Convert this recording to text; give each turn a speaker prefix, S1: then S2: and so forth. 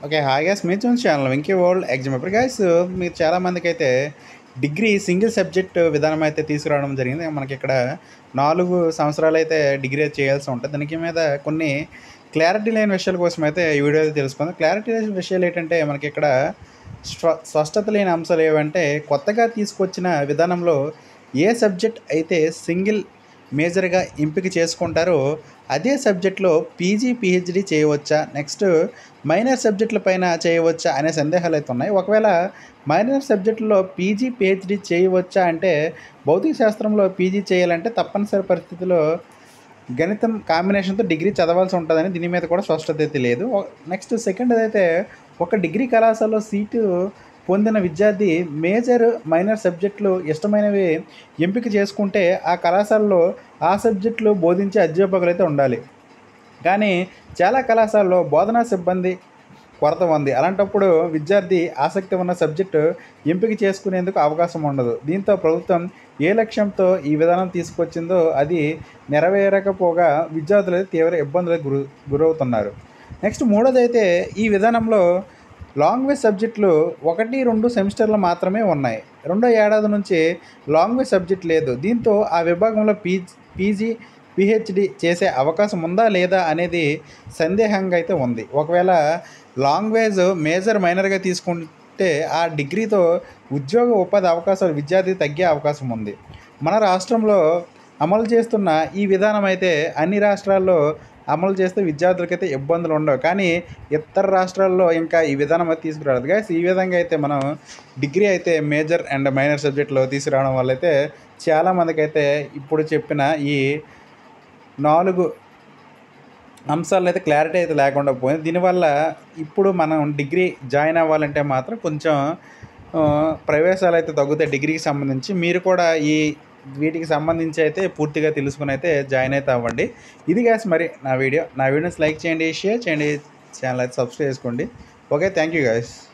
S1: okay hi guys మీరు చూసిన channel Venky world exam ఇప్పుడు గ్యాస్ మీరు చాలామందికి అయితే డిగ్రీ సింగిల్ సబ్జెక్ట్ విధానం అయితే తీసుకురావడం జరిగింది మనకి ఇక్కడ నాలుగు సంవత్సరాలు అయితే డిగ్రీ చేయాల్సి ఉంటుంది దానికి మీద కొన్ని క్లారిటీ లేని విషయాల కోసం అయితే ఈ వీడియో అయితే తెలుసుకుందాం క్లారిటీ లేని విషయాలు ఏంటంటే మనకి ఇక్కడ స్వ స్పష్టత లేని అంశాలు ఏవంటే కొత్తగా తీసుకొచ్చిన విధానంలో ఏ సబ్జెక్ట్ అయితే సింగిల్ మేజర్గా ఎంపిక చేసుకుంటారో అదే సబ్జెక్ట్లో పీజీ పిహెచ్డి చేయవచ్చా నెక్స్ట్ మైనర్ సబ్జెక్టుల పైన చేయవచ్చా అనే సందేహాలు అయితే ఉన్నాయి ఒకవేళ మైనర్ సబ్జెక్టులో పీజీ పిహెచ్డి చేయవచ్చా అంటే భౌతిక శాస్త్రంలో పీజీ చేయాలంటే తప్పనిసరి పరిస్థితిలో గణితం కాంబినేషన్తో డిగ్రీ చదవాల్సి ఉంటుందని దీని మీద కూడా స్పష్టత అయితే లేదు నెక్స్ట్ సెకండ్ అయితే ఒక డిగ్రీ కళాశాలలో సీటు పొందిన విద్యార్థి మేజర్ మైనర్ సబ్జెక్టులు ఇష్టమైనవి ఎంపిక చేసుకుంటే ఆ కళాశాలలో ఆ సబ్జెక్టులు బోధించే అధ్యాపకులు అయితే ఉండాలి కానీ చాలా కళాశాలలో బోధనా సిబ్బంది కొరత ఉంది అలాంటప్పుడు విద్యార్థి ఆసక్తి ఉన్న సబ్జెక్టు ఎంపిక చేసుకునేందుకు అవకాశం ఉండదు దీంతో ప్రభుత్వం ఏ లక్ష్యంతో ఈ విధానం తీసుకొచ్చిందో అది నెరవేరకపోగా విద్యార్థులు అయితే తీవ్ర ఇబ్బందులకు గురి గురవుతున్నారు నెక్స్ట్ మూడోది అయితే ఈ విధానంలో లాంగ్వేజ్ సబ్జెక్టులు ఒకటి రెండు సెమిస్టర్లు మాత్రమే ఉన్నాయి రెండో ఏడాది నుంచి లాంగ్వేజ్ సబ్జెక్ట్ లేదు దీంతో ఆ విభాగంలో పీ పీజీ పిహెచ్డి చేసే అవకాశం ఉందా లేదా అనేది సందేహంగా అయితే ఉంది ఒకవేళ లాంగ్వేజ్ మేజర్ మైనర్గా తీసుకుంటే ఆ డిగ్రీతో ఉద్యోగ ఉపాధి అవకాశాలు విద్యార్థి తగ్గే అవకాశం ఉంది మన రాష్ట్రంలో అమలు చేస్తున్న ఈ విధానం అయితే అన్ని రాష్ట్రాల్లో అమలు చేస్తే విద్యార్థులకైతే ఇబ్బందులు ఉండవు కానీ ఇతర రాష్ట్రాల్లో ఇంకా ఈ విధానం అయితే తీసుకురాలేదు గాయస్ ఈ విధంగా అయితే మనం డిగ్రీ అయితే మేజర్ అండ్ మైనర్ సబ్జెక్ట్లో తీసుకురావడం వల్ల అయితే చాలామందికి అయితే ఇప్పుడు చెప్పిన ఈ నాలుగు అంశాలు అయితే క్లారిటీ అయితే లేకుండా పోయింది దీనివల్ల ఇప్పుడు మనం డిగ్రీ జాయిన్ అవ్వాలంటే మాత్రం కొంచెం ఆ, ప్రవేశాలు అయితే తగ్గుతాయి డిగ్రీకి సంబంధించి మీరు కూడా ఈ వీటికి సంబంధించి అయితే పూర్తిగా తెలుసుకుని అయితే జాయిన్ అయితే అవ్వండి ఇది గ్యాస్ మరి నా వీడియో నా వీడియోస్ లైక్ చేయండి షేర్ చేయండి ఛానల్ అయితే సబ్స్క్రైబ్ చేసుకోండి ఓకే థ్యాంక్ యూ గాయస్